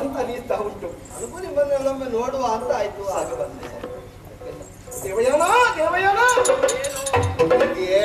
ಅಂತ ಅನಿಸ್ತಾ ಉಂಟು ನನಗೂ ನಿಮ್ಮನ್ನೆಲ್ಲೊಮ್ಮೆ ನೋಡುವ ಅಂತ ಆಯ್ತು ಆಗ ಬಂದೆ ದೇವಯಾನ ದೇವಯಾನ ಬೆಳಗ್ಗೆ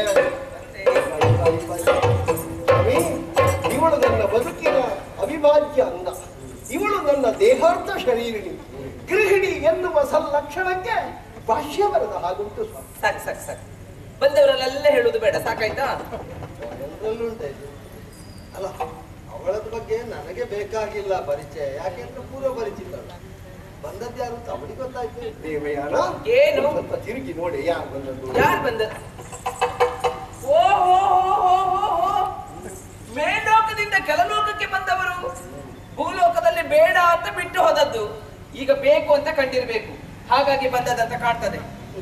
ಸ್ವಾಮಿ, ಇವಳು ನನ್ನ ಬದುಕಿನ ಅವಿಭಾಜ್ಯ ಅಂಗ ಇವಳು ನನ್ನ ದೇಹಾರ್ಥ ಶರೀರಿಣಿ ಗೃಹಿಣಿ ಎನ್ನುವ ಸಲ್ಲಕ್ಷಣಕ್ಕೆ ಭಾಷ್ಯ ಬರದ ಹಾಗುಂಟು ಸ್ವಾಮಿ ಸಾಕು ಸಾಕು ಸಾಕು ಬಂದವರಲ್ಲೆಲ್ಲ ಹೇಳುದು ಬೇಡ ಸಾಕಾಯ್ತಾ ಎಲ್ಲರಲ್ಲೂ ಉಂಟಾಯ್ತು ಅಲ್ಲ ಅವಳದ ಬಗ್ಗೆ ನನಗೆ ಬೇಕಾಗಿಲ್ಲ ಪರಿಚಯ ಯಾಕೆಂದ್ರೆ ಪೂರ್ವ ಪರಿಚಿತ ಬಂದದ್ದು ಯಾರು ಅಂತ ಅವಳಿಗೆ ಗೊತ್ತಾಯ್ತು ದೇವಯಾನ ಏನು? ಸ್ವಲ್ಪ ತಿರುಗಿ ನೋಡಿ ಯಾರು ಬಂದದ್ದು ಯಾರು ಬಂದ ಓ ಹೋ ಹೋ ಹೋ ಹೋ ಹೋ ಮೇಲೋಕದಿಂದ ಕೆಳಲೋಕಕ್ಕೆ ಬಂದವರು ಭೂಲೋಕದಲ್ಲಿ ಬೇಡ ಅಂತ ಬಿಟ್ಟು ಹೋದದ್ದು ಈಗ ಬೇಕು ಅಂತ ಕಂಡಿರ್ಬೇಕು ಹಾಗಾಗಿ ಬಂದದಂತ ಕಾಣ್ತದೆ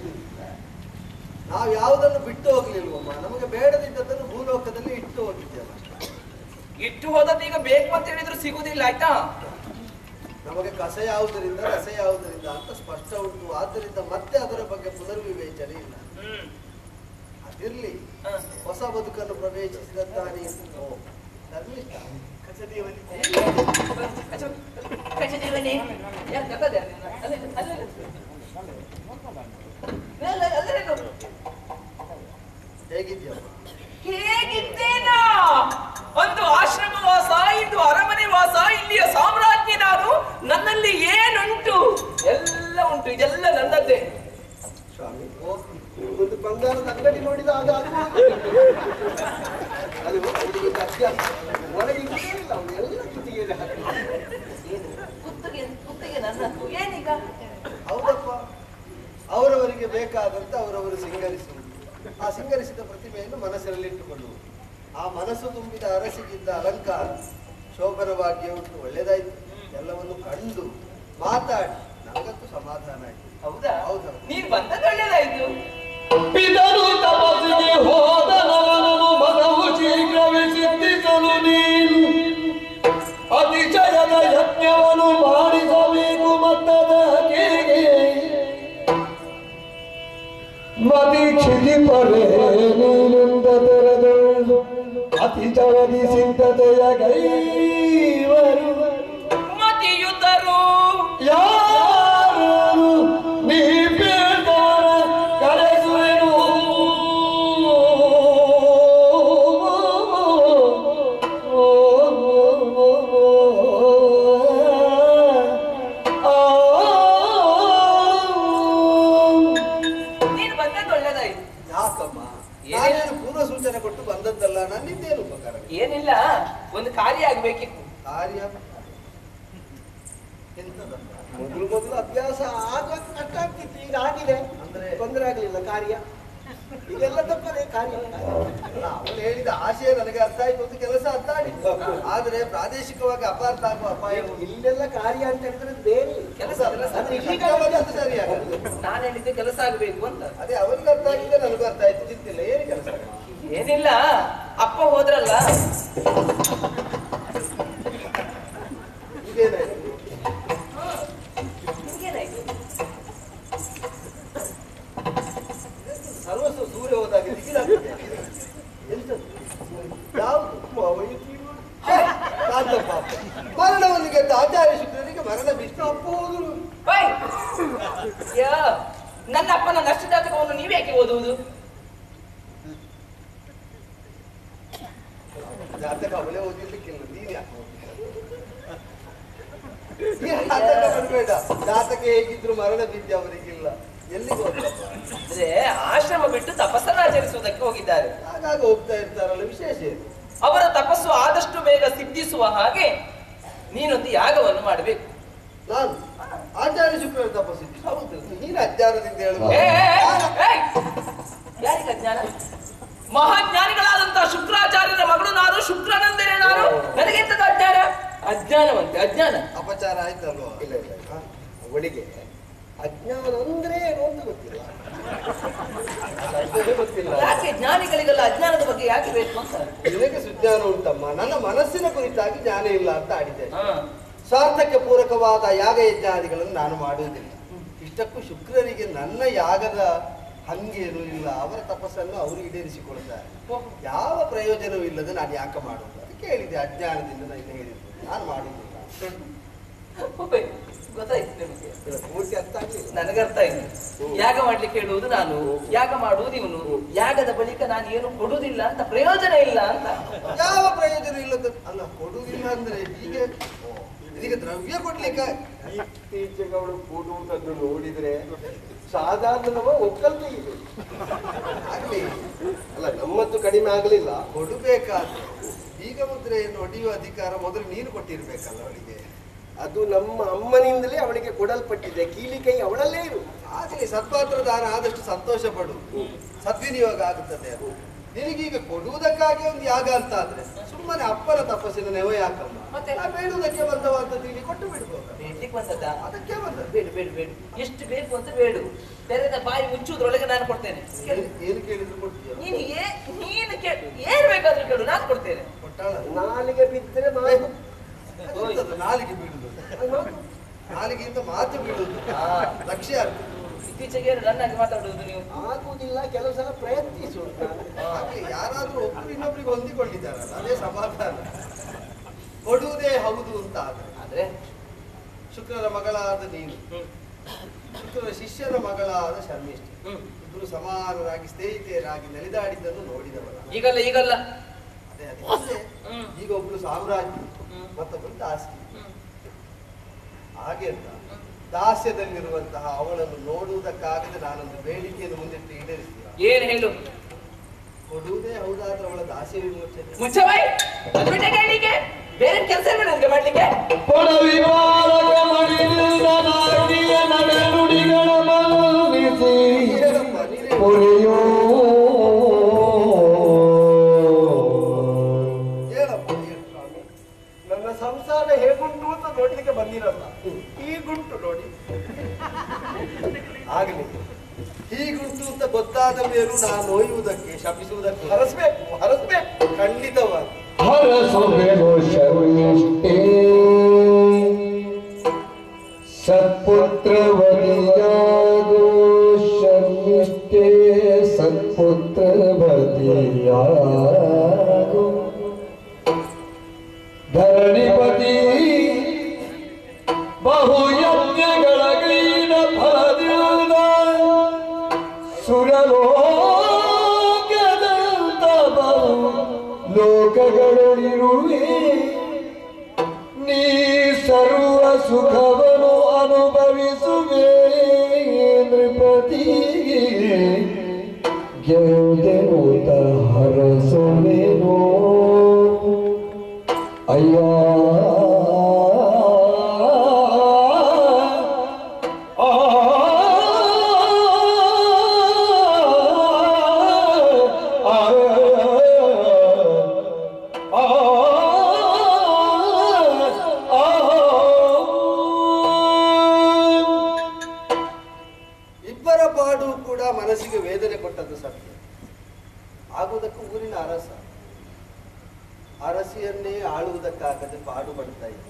ನಾವು ಯಾವುದನ್ನು ಬಿಟ್ಟು ಹೋಗ್ಲಿಲ್ವಮ್ಮ ನಮಗೆ ಬೇಡದಿದ್ದದನ್ನು ಭೂಲೋಕದಲ್ಲಿ ಇಟ್ಟು ಹೋಗಿದ್ದೇವೆ ಇಟ್ಟು ಹೋದದ್ದು ಈಗ ಬೇಕು ಅಂತ ಹೇಳಿದ್ರು ಸಿಗುದಿಲ್ಲ ಆಯ್ತಾ ನಮಗೆ ಕಸ ಯಾವುದರಿಂದ ರಸ ಯಾವುದರಿಂದ ಅಂತ ಸ್ಪಷ್ಟ ಉಂಟು ಆದ್ದರಿಂದ ಮತ್ತೆ ಅದರ ಬಗ್ಗೆ ಪುನರ್ವಿವೇಚನೆ ಇಲ್ಲ ಹ್ಮ್ ಅದಿರ್ಲಿ ಹ. ಹೊಸ ಬದುಕನ್ನು ಪ್ರವೇಶಿಸಿದಂತಹ ನೀನು ಧರ್ಮಿಷ್ಠ ಕಚ- ಕಚದೇವನೇ. ಯಾರ್ ಕಕ್ಕದೆ? ಅಲ್ಲೇ, ಅಲ್ಲೇ. ಅಲ್ಲೇ, ಅಲ್ಲೇ ನೋಡು. ಹೇಗಿದ್ಯಮ್ಮ ಹೇಗಿದ್ದೇನಾ ಒಂದು ಆಶ್ರಮ ವಾಸ ಇಂದು ಅರಮನೆ ವಾಸ ಇಲ್ಲಿಯ ಸಾಮ್ರಾಜ್ಞಿ ನಾನು ನನ್ನಲ್ಲಿ ಏನುಂಟು ಎಲ್ಲ ಉಂಟು ಇದೆಲ್ಲ ನನ್ನದ್ದೇ ಸ್ವಾಮಿ ಒಂದು ಬಂಗಾರದ ಅಂಗಡಿ ನೋಡಿದಾಗ ಅದು ಅವರಿಗೆ ಅತ್ಯಾಸ ಒಳಗೆ ಇಲ್ಲ ಅವನು ಎಲ್ಲ ಕಿತ್ತಿಗೆ ಹಾಕಿ ಕುತ್ತಿಗೆ ಕುತ್ತಿಗೆ ನನ್ನದು ಏನೀಗ ಹೌದಪ್ಪ ಅವರವರಿಗೆ ಬೇಕಾದಂತ ಅವರವರು ಸಿಂಗರಿಸುವುದು ಆ ಸಿಂಗರಿಸಿದ ಪ್ರತಿಮೆಯನ್ನು ಮನಸ್ಸಿನಲ್ಲಿ ಇಟ್ಟುಕೊಳ್ಳುವುದು ಆ ಮನಸ್ಸು ತುಂಬಿದ ಅರಸಿಗಿದ್ದ ಅಲಂಕಾರ ಶೋಭನವಾಗಿ ಉಂಟು ಒಳ್ಳೆದಾಯ್ತು ಎಲ್ಲವನ್ನು ಕಂಡು ಮಾತಾಡಿ ನನಗಂತೂ ಸಮಾಧಾನ ಆಯ್ತು ಹೌದಾ ಹೌದು. ನೀನ್ ಬಂದದ್ದು ಒಳ್ಳೇದಾಯ್ತು ಪಿತರು ತಪಸ್ಸಿಗೆ ಹೋದ ನವನನು ಮನವು ಶೀಘ್ರವೇ ಸಿದ್ಧಿಸಲು ನೀನು ಅತಿಶಯದ ಯಜ್ಞವನ್ನು ಮಾಡಿಸಬೇಕು ಮತ್ತದ ಕೇಗೆ ಮತಿ ಕ್ಷಿತಿಪರೆ ನೀನಿಂದ ತೆರೆದು ಅತಿ ಚವದಿ ಸಿದ್ಧತೆಯ ಗೈವರು ಮತಿಯುತರು ಯಾರು ನೀ ಬೇಡವರ ಕರೆಸುವೆನು ನೀನು ಬಂದದ್ದು ಒಳ್ಳೇದಾಯ್ತು ಯಾಕಮ್ಮ ಏನಿಲ್ಲ. ನಾನೇನು ಪೂರ್ವ ಸೂಚನೆ ಕೊಟ್ಟು ಬಂದದ್ದಲ್ಲ ನನ್ನಿಂದೇನು ಉಪಕಾರ ಏನಿಲ್ಲ ಒಂದು ಕಾರ್ಯ ಆಗ್ಬೇಕಿತ್ತು ಕಾರ್ಯ ಎಂತದಮ್ಮ ಮೊದಲು ಮೊದಲು ಅಭ್ಯಾಸ ಆಗ ಕಷ್ಟ ಆಗ್ತಿತ್ತು ಈಗ ಆಗಿದೆ ಅಂದ್ರೆ? ತೊಂದರೆ ಆಗಲಿಲ್ಲ ಕಾರ್ಯ ಈಗೆಲ್ಲ ತಪ್ಪದೆ ಕಾರ್ಯ ಅಲ್ಲ, ಅವನು ಹೇಳಿದ ಆಶಯ ನನಗೆ ಅರ್ಥ ಆಯ್ತು ಒಂದು ಕೆಲಸ ಅರ್ಥ ಆಡಿತ್ತು ಆದ್ರೆ ಪ್ರಾದೇಶಿಕವಾಗಿ ಅಪಾರ್ಥ ಆಗುವ ಅಪಾಯ ಉಂಟು. ಇಲ್ಲೆಲ್ಲ ಕಾರ್ಯ ಅಂತ ಹೇಳಿದ್ರೆ ಬೇರೆ ಕೆಲಸ ಕೆಲಸ ಅಂದ್ರೆ ಈಗ ಈಗ ಬಂದದ್ದು ಸರಿಯಾಗಲ್ಲ ನಾನು ಹೇಳಿದ್ದೆ ಕೆಲಸ ಆಗ್ಬೇಕು ಅಂತ ಅದೇ ಅವನಿಗೆ ಅರ್ಥ ಆಗಿದೆ ನನಗೂ ಅರ್ಥ ಆಯ್ತು ಚಿಂತಿಲ್ಲ ಏನು ಕೆಲಸ ಏನಿಲ್ಲ ಅಪ್ಪ ಹೋದ್ರಲ್ಲ ಈಗೇನಾಯ್ತು ನಿಮ್ಗೇನಾಯ್ತು? ಸರ್ವಸ್ವ ಸೂರ್ಯ ಹೋದಾಗ ದಿಗಿಲಾಗ್ತದೆ ಎಂತದ್ದು ಯಾವುದು ಮಾವಯ್ಯ ತೀರ್ಮಾನ. ಛೇ, ಕಾಂತ ಪಾಪ. ಮರಣವನ್ನು ಗೆದ್ದ ಆಚಾರ್ಯ ಶುಕ್ರನಿಗೆ ಮರಣ ವಿಷ್ಣು ಅಪ್ಪ ಹೋದರು ಓಯ್! ಯಾ, ನನ್ನ ಅಪ್ಪನ ನಷ್ಟಜಾತಕವನ್ನು ನೀವೇಕೆ ಓದುವುದು ಜಾತಕ ಅವನೇ ಓದಿರ್ಲಿಕ್ಕಿಲ್ಲ ನೀನ್ ಯಾಕೆ ಈ ಜಾತಕ ಬರಬೇಡ ಜಾತಕ ಹೇಗಿದ್ರು ಮರಣ ವಿದ್ಯೆ ಅವರಿಗಿಲ್ಲ ಎಲ್ಲಿಗೆ ಹೋಗ್ತಾರೆ ಅಂದ್ರೆ ಆಶ್ರಮ ಬಿಟ್ಟು ತಪಸ್ಸನ್ನು ಆಚರಿಸುವುದಕ್ಕೆ ಹೋಗಿದ್ದಾರೆ ಆಗಾಗ ಹೋಗ್ತಾ ಇರ್ತಾರಲ್ಲ ವಿಶೇಷ ಏನು ಅವರ ತಪಸ್ಸು ಆದಷ್ಟು ಬೇಗ ಸಿದ್ಧಿಸುವ ಹಾಗೆ ನೀನೊಂದು ಯಾಗವನ್ನು ಮಾಡಬೇಕು ನಾನು ಆಚಾರ್ಯ ಶುಕ್ರನ ತಪಸ್ಸಿದ್ದೆ ಹೌದು. ನೀನು ಅಜ್ಞಾನದಿಂದ ಹೇಳುವ ಏ, ಏ, ಏ, ಏ! ಯಾರಿಗೆ ಅಜ್ಞಾನ ಮಹಾಜ್ಞಾನಿಗಳಾದಂತಹ ಶುಕ್ರಾಚಾರ್ಯರ ಮಗಳು ನಾನು ಶುಕ್ರನಂದರೆ ನಾನು ನನಗೆಂತದ ಅಜ್ಞಾನ ಅಜ್ಞಾನವಂತೆ ಅಜ್ಞಾನ ಅಪಚಾರ ಆಯ್ತಲ್ವಾ ಇಲ್ಲ ಇಲ್ಲ ಇಲ್ಲ. ಅವಳಿಗೆ ಅಜ್ಞಾನ ಅಂದ್ರೆ ಏನು ಅಂತ ಗೊತ್ತಿಲ್ಲ ಅದೇ ಗೊತ್ತಿಲ್ಲ ಯಾಕೆ ಜ್ಞಾನಿಗಳಿಗೆಲ್ಲ ಅಜ್ಞಾನದ ಬಗ್ಗೆ ಯಾಕೆ ಬೇಕು ಅಂತ ನಿನಗೆ ಸುಜ್ಞಾನ ಉಂಟಮ್ಮ ನನ್ನ ಮನಸ್ಸಿನ ಕುರಿತಾಗಿ ಜ್ಞಾನ ಇಲ್ಲ ಅಂತ ಆಡಿದ್ದೇನೆ ಹಾ. ಸ್ವಾರ್ಥಕ್ಕೆ ಪೂರಕವಾದ ಯಾಗ ಯಜ್ಞಾದಿಗಳನ್ನು ನಾನು ಮಾಡುವುದಿಲ್ಲ ಇಷ್ಟಕ್ಕೂ ಶುಕ್ರರಿಗೆ ನನ್ನ ಯಾಗದ ಹಂಗೇನು ಇಲ್ಲ ಅವರ ತಪಸ್ಸನ್ನು ಅವರು ಈಡೇರಿಸಿಕೊಳ್ತಾರೆ ಯಾವ ಪ್ರಯೋಜನವೂ ಇಲ್ಲದೆ ನಾನು ಯಾಕೆ ಮಾಡುವುದು ಅದಕ್ಕೆ ಹೇಳಿದೆ ಅಜ್ಞಾನದಿಂದ ನಾನು ಹೇಳಿದ್ದು ನಾನು ಮಾಡುವುದಿಲ್ಲ ಓಯ್, ಗೊತ್ತಾಯ್ತು ನಿಮಗೆ ಪೂರ್ತಿ ಅರ್ಥ ಆಗ್ಲಿಲ್ಲ ನನಗರ್ಥ ಆಯ್ತು ಯಾಗ ಮಾಡ್ಲಿಕ್ಕೆ ಹೇಳುವುದು ನಾನು ಯಾಗ ಮಾಡುವುದು ಇವನು ಯಾಗದ ಬಳಿಕ ನಾನು ಏನು ಕೊಡುವುದಿಲ್ಲ ಅಂತ ಪ್ರಯೋಜನ ಇಲ್ಲ ಅಂತ ಯಾವ ಪ್ರಯೋಜನ ಇಲ್ಲದ ಅಲ್ಲ ಕೊಡುವುದಿಲ್ಲ ಅಂದ್ರೆ ಹೀಗೆ ಇದೀಗ ದ್ರವ್ಯ ಕೊಡ್ಲಿಕ್ಕೆ ಇತ್ತೀಚೆಗೆ ಅವಳು ಕೂಡುವುದನ್ನು ನೋಡಿದ್ರೆ ಸಾಧಾರಣವ ಒಕ್ಕಲ್ತೆ ಇದೆ ಆಗ್ಲಿ ಅಲ್ಲ ನಮ್ಮದ್ದು ಕಡಿಮೆ ಆಗಲಿಲ್ಲ ಕೊಡಬೇಕಾದ್ರೆ ಈಗ ಮುದ್ರೆಯನ್ನು ಹೊಡೆಯುವ ಅಧಿಕಾರ ಮೊದಲು ನೀನು ಕೊಟ್ಟಿರ್ಬೇಕಲ್ಲ ಅವಳಿಗೆ ಅದು ನಮ್ಮ ಅಮ್ಮನಿಂದಲೇ ಅವಳಿಗೆ ಕೊಡಲ್ಪಟ್ಟಿದೆ ಕೀಲಿ ಕೈ ಅವಳಲ್ಲೇ ಇರು ಆಗಲಿ ಸತ್ಪಾತ್ರ ದಾನ ಆದಷ್ಟು ಸಂತೋಷ ಪಡು ಸದ್ವಿನಿಯೋಗ ಆಗುತ್ತದೆ ಅದು ನಿನಗೀಗ ಕೊಡುವುದಕ್ಕಾಗಿ ಒಂದು ಯಾಗ ಅಂತ ಆದ್ರೆ ಸುಮ್ಮನೆ ಅಪ್ಪನ ತಪಸ್ಸಿನ ನೆವ ಯಾಕಮ್ಮ ಮತ್ತೆ? ನಾ ಬೇಡುವುದಕ್ಕೆ ಬಂದವ ಅಂತ ತಿಳಿ ಕೊಟ್ಟು ಬಿಡ್ಬೋದು ಬೇಡ್ಲಿಕ್ಕೆ ಬಂದದ್ದ ಅದಕ್ಕೆ ಬಂದ ಬೇಡ ಬೇಡ ಬೇಡ ಎಷ್ಟು ಬೇಕು ಅಂತ ಬೇಡು ತೆರೆದ ಬಾಯಿ ಮುಚ್ಚುವುದ್ರೊಳಗೆ ನಾನು ಕೊಡ್ತೇನೆ ಕೇಳು. ಏನು ಕೇಳಿದ್ರು ಕೊಡ್ತೀಯ ನೀನು ಏ ನೀನು ಕೇಳು ಏನ್ ಬೇಕಾದ್ರೂ ಕೇಳು ನಾನು ಕೊಡ್ತೇನೆ ಕೊಟ್ಟಾಳ ನಾಲಿಗೆ ಬಿದ್ದರೆ ನಾನು ಅದೆಂತದು ನಾಲಿಗೆ ಬೀಳುದು ನಾಲಿಗೆಯಿಂದ ಮಾತು ಬೀಳುದು ಹಾ. ಲಕ್ಷ್ಯ ಅರ್ಥ ಇತ್ತೀಚೆಗೆ ಏನು ನನ್ನಾಗಿ ಮಾತಾಡುವುದು ನೀವು ಆಗುವುದಿಲ್ಲ ಕೆಲವು ಸಲ ಪ್ರಯತ್ನಿಸು ಅಂತ. ಹಾಗೆ ಯಾರಾದ್ರೂ ಒಬ್ರು ಇನ್ನೊಬ್ರಿಗೆ ಹೊಂದಿಕೊಂಡಿದ್ದಾರಲ್ಲ ಅದೇ ಸಮಾಧಾನ ಕೊಡುವುದೇ ಹೌದು ಅಂತ ಆದ್ರೆ ಆದ್ರೆ ಶುಕ್ರರ ಮಗಳಾದ ನೀನು ಹ್ಮ್ ಶುಕ್ರರ ಶಿಷ್ಯನ ಮಗಳಾದ ಶರ್ಮಿಷ್ಠ ಹ್ಮ್ ಇಬ್ರು ಸಮಾನರಾಗಿ ಸ್ನೇಹಿತೆಯರಾಗಿ ನಡೆದಾಡಿದ್ದನ್ನು ನೋಡಿದವರ ಈಗಲ್ಲ ಈಗಲ್ಲ ಅದೇ ಅದೇ ಹ್ಮ್. ಈಗ ಒಬ್ಳು ಸಾಮ್ರಾಜ್ಯ ಹ್ಮ್. ಮತ್ತೊಬ್ಬಳು ದಾಸಿ ಹ್ಮ್. ಹಾಗೆ ಅಂತ ದಾಸ್ಯದಲ್ಲಿರುವಂತಹ ಅವಳನ್ನು ನೋಡುವುದಕ್ಕಾಗದೆ ನಾನೊಂದು ಬೇಡಿಕೆಯನ್ನು ಮುಂದಿಟ್ಟು ಈಡೇರಿಸ್ತೀನಿ ಏನ್ ಹೇಳು ಕೊಡುವುದೇ ಹೌದಾದ್ರೆ ಅವಳ ದಾಸ್ಯ ವಿಮೋಚನೆ ಮುಚ್ಚಬಾಯ್ ಅದು ಬಿಟ್ಟೆ ಕೇಳಲಿಕ್ಕೆ ಬೇರೆ ಕೆಲಸ ಇಲ್ಲ ನನಗೆ ಮಾಡ್ಲಿಕ್ಕೆ ಪೊಡವಿವಾರಕ ಮಡಿಲಿಂದ ನಾಟಿಯ ನಡೆನುಡಿಗಳ ಮನವಿಸಿ ಏನಪ್ಪ ನೀನೇ ಪೊರೆಯೋ ಹೇಳಪ್ಪ ಹೇಳು. ನನ್ನ ಸಂಸಾರ ಹೇಗುಂಟು ಅಂತ ನೋಡ್ಲಿಕ್ಕೆ ಬಂದಿರಲ್ಲ ಹೀಗುಂಟು ನೋಡಿ ಆಗಲಿ ಹೀಗುಂಟು ಅಂತ ಗೊತ್ತಾದ ಮೇಲೂ ನಾನು ಒಯ್ಯುವುದಕ್ಕೆ ಶಪಿಸುವುದಕ್ಕೆ ಹರಸ್ಬೇಕು ಹರಸ್ಬೇಕು ಖಂಡಿತವಾಗಿ ಹರಸುವೆನು ಶರ್ಮಿಷ್ಠೆ ಸತ್ಪುತ್ರವದಿಯಾಗೋ ಶರ್ಮಿಷ್ಠೆ ಸತ್ಪುತ್ರವದಿಯಾಗೋ ಧರಣಿಪತಿ ಬಹುಯಜ್ಞಗಳ ಗೈನ ಫಲದಿಂದ ಸುರಲೋಕದಂತ ಬಹು ಲೋಕಗಳೊಳಿರುವೆ ನೀ ಸರ್ವ ಸುಖವನ್ನು ಅನುಭವಿಸುವೆ ನೃಪತಿ ಗೆಲ್ದೆನುತ ಹರಸುವೆನೋ ಅಯ್ಯ ಆ ಇಬ್ಬರ ಪಾಡು ಕೂಡ ಮನಸ್ಸಿಗೆ ವೇದನೆ ಕೊಟ್ಟದ್ದು ಸತ್ಯ ಆಗುವುದಕ್ಕೂ ಊರಿನ ಅರಸ ಅರಸಿಯನ್ನೇ ಆಳುವುದಕ್ಕಾಗದೆ ಪಾಡು ಪಡ್ತಾ ಇದ್ದ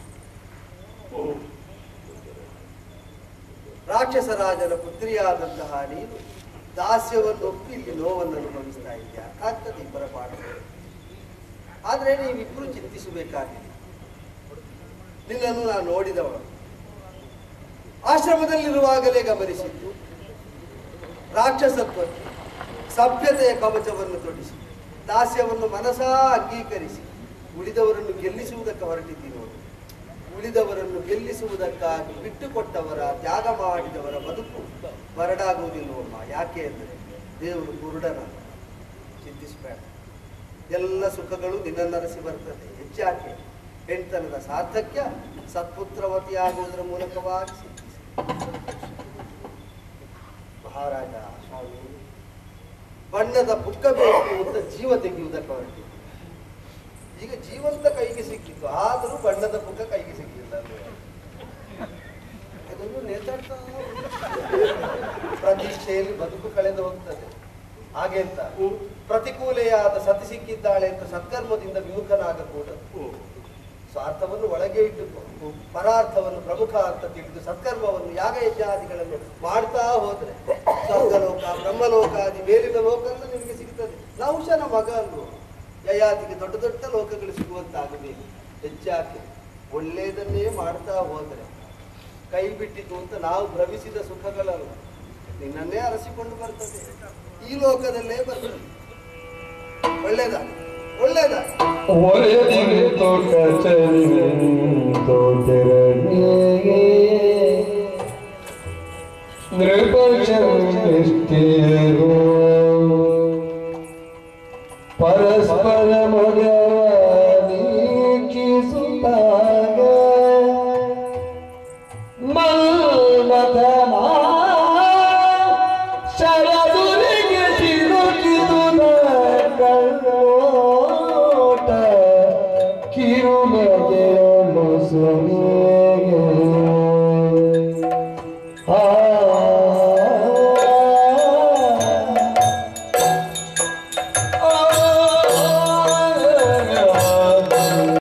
ರಾಕ್ಷಸ ರಾಜನ ಪುತ್ರಿಯಾದಂತಹ ನೀನು ದಾಸ್ಯವನ್ನು ಒಪ್ಪಿ ಇಲ್ಲಿ ನೋವನ್ನು ಅನುಭವಿಸ್ತಾ ಇದೆಯಾ ಆಗ್ತದೆ ಇಬ್ಬರ ಪಾಡು ಆದ್ರೆ ನೀವಿಬ್ರು ಚಿಂತಿಸಬೇಕಾಗಿದೆ ನಿನ್ನನ್ನು ನಾನು ನೋಡಿದವಳು ಆಶ್ರಮದಲ್ಲಿರುವಾಗಲೇ ಗಮನಿಸಿದ್ದು ರಾಕ್ಷಸತ್ವಕ್ಕೆ ಸಭ್ಯತೆಯ ಕವಚವನ್ನು ತೊಡಿಸಿ ದಾಸ್ಯವನ್ನು ಮನಸಾ ಅಂಗೀಕರಿಸಿ ಉಳಿದವರನ್ನು ಗೆಲ್ಲಿಸುವುದಕ್ಕೆ ಹೊರಟಿದ್ದೀನಿ ನೋಡು ಉಳಿದವರನ್ನು ಗೆಲ್ಲಿಸುವುದಕ್ಕಾಗಿ ಬಿಟ್ಟುಕೊಟ್ಟವರ ತ್ಯಾಗ ಮಾಡಿದವರ ಬದುಕು ಬರಡಾಗುವುದಿಲ್ಲವಮ್ಮ ಯಾಕೆ ಅಂದರೆ ದೇವರು ಕುರುಡನ ಚಿಂತಿಸಬೇಡ ಎಲ್ಲ ಸುಖಗಳು ನಿನ್ನನ್ನರಸಿ ಬರ್ತದೆ ಹೆಚ್ಚಾಕೆ ಹೆಣ್ತನದ ಸಾರ್ಥಕ್ಯ ಸತ್ಪುತ್ರವತಿಯಾಗುವುದರ ಮೂಲಕವಾಗಿ ಸಿದ್ಧಿಸಿ ಮಹಾರಾಜ ಸ್ವಾಮಿ ಬಣ್ಣದ ಬುಕ್ಕ ಬೇಕು ಅಂತ ಜೀವ ತೆಗೆಯುವುದಕ್ಕೆ ಹೊರಟಿದೆ ಈಗ ಜೀವಂತ ಕೈಗೆ ಸಿಕ್ಕಿತ್ತು ಆದರೂ ಬಣ್ಣದ ಬುಕ್ಕ ಕೈಗೆ ಸಿಕ್ಕಿಲ್ಲ ಅಲ್ವೇ? ಅದನ್ನು ನೇತಾಡ್ತಾ ಉಂಟು. ಪ್ರತೀಕ್ಷೆಯಲ್ಲಿ ಬದುಕು ಕಳೆದು ಹೋಗ್ತದೆ ಹಾಗೆ ಅಂತ ಪ್ರತಿಕೂಲೆಯಾದ ಸತಿ ಸಿಕ್ಕಿದ್ದಾಳೆ ಅಂತ ಸತ್ಕರ್ಮದಿಂದ ವಿಮುಖನಾಗಕೂಡದು ಸ್ವಾರ್ಥವನ್ನು ಒಳಗೆ ಇಟ್ಟುಕೊಂಡು ಪರಾರ್ಥವನ್ನು ಪ್ರಮುಖ ಅಂತ ತಿಳಿದು ಸತ್ಕರ್ಮವನ್ನು ಯಾಗ ಯಜ್ಞಾದಿಗಳನ್ನು ಮಾಡ್ತಾ ಹೋದ್ರೆ ಸ್ವರ್ಗಲೋಕ ಬ್ರಹ್ಮಲೋಕಾದಿ ಮೇಲಿನ ಲೋಕ ಎಲ್ಲ ನಿಮಗೆ ಸಿಗ್ತದೆ ನಹುಶನ ಮಗ ಅಲ್ವೋ ಯಯಾತಿಗೆ ದೊಡ್ಡ ದೊಡ್ಡ ಲೋಕಗಳು ಸಿಗುವಂತಾಗಬೇಕು ಹೆಚ್ಚಾಗಿ ಒಳ್ಳೆಯದನ್ನೇ ಮಾಡ್ತಾ ಹೋದ್ರೆ ಕೈ ಬಿಟ್ಟಿತು ಅಂತ ನಾವು ಭ್ರಮಿಸಿದ ಸುಖಗಳಲ್ಲ ನಿನ್ನನ್ನೇ ಅರಸಿಕೊಂಡು ಬರ್ತದೆ ಈ ಲೋಕದಲ್ಲೇ ಬರ್ತದೆ ಒಳ್ಳೇದ ಒಳ್ಳೇದ ಒರೆದಿಂತು ಕಚಲಿಂತು ತೆರಣಿಗೆ ನೃಪಶಂಷ್ಟಿಯರು ಪರಸ್ಪರ ಮೊಗವ ನೀಕ್ಷಿಸುತ್ತಾಗ ಮಲ್ಮಥನ ಶರದುರಿಗೆ ಸಿಲುಕಿದುದ ಕಣ್ಣೋಟ ಕಿರುಮೆಗೆಯೊಳು ಸುನಿಗೆ ಆ